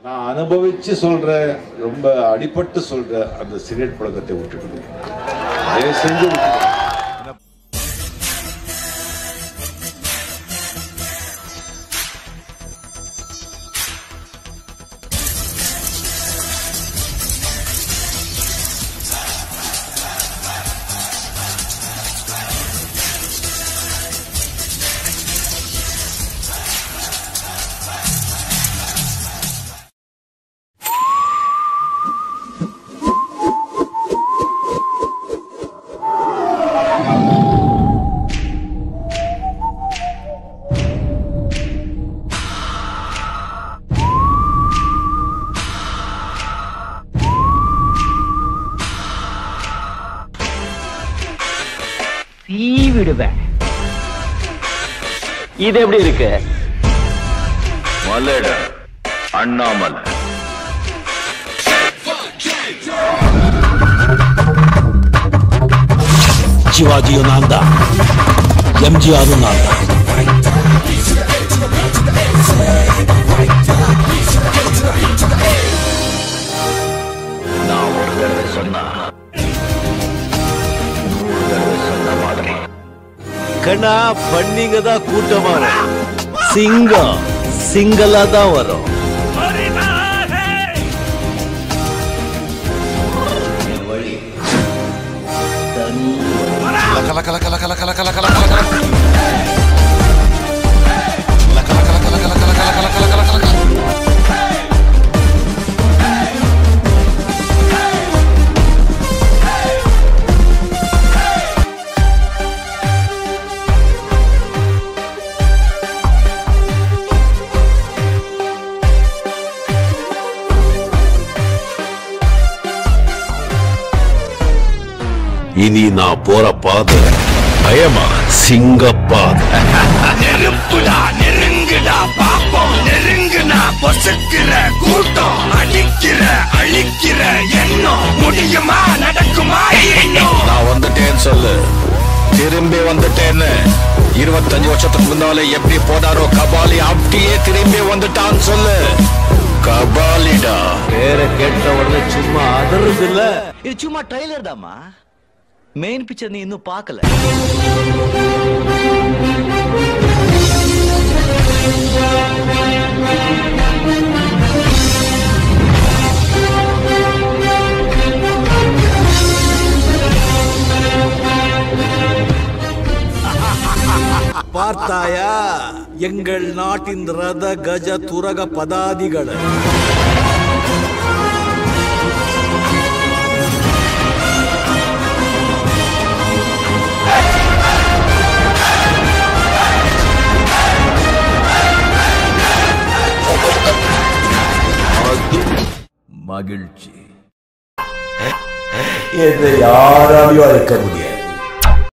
நான் அனுபவிச்சு சொல்ற ரொம்ப அடிபட்டு சொல்ற அந்த சிகரெட் பழக்கத்தை விட்டுடுங்க தயவு செஞ்சு விட்டுடுங்க. தீ விடுவேன் இது எப்படி இருக்கு மலட அண்ணாமலை ಶಿವಾಜಿಯು ನಾಂದ ಎಂಜಿಆರ್ ನಾಂದ நான் ஒரு தடவை சொன்னா நூறு தடவை சொன்ன மாதிரி கண்ணா பண்ணிங்க தான் கூட்டமா வரும் சிங்கம் சிங்கலா தான் வரும் இனி நான் போற பாதை பயமா சிங்க பாதை நெருப்புடா நெருங்குடா பாப்போம் நெருங்குனா பொசுக்கிற கூட்டம் அடிக்கிற அழிக்கிற எண்ணம் முடியுமா நடக்குமா இன்னும் நான் வந்துட்டேன்னு சொல்லு திரும்பி வந்துட்டேன்னு இருபத்தஞ்சு வருஷத்துக்கு முன்னால எப்படி போனாரோ கபாலி அப்படியே திரும்பி வந்துட்டான்னு சொல்லு கபாலிடா பேரை கேட்ட உடனே சும்மா அதறது இல்ல இது சும்மா ட்ரைலர் தாமா மெயின் பிக்சர் நீ இன்னும் பார்க்கல பார்த்தாயா எங்கள் நாட்டின் ரத கஜ துரக பதாதிகள் மகிழ்ச்சி என்னை யாராலையும் அழைக்க முடியாது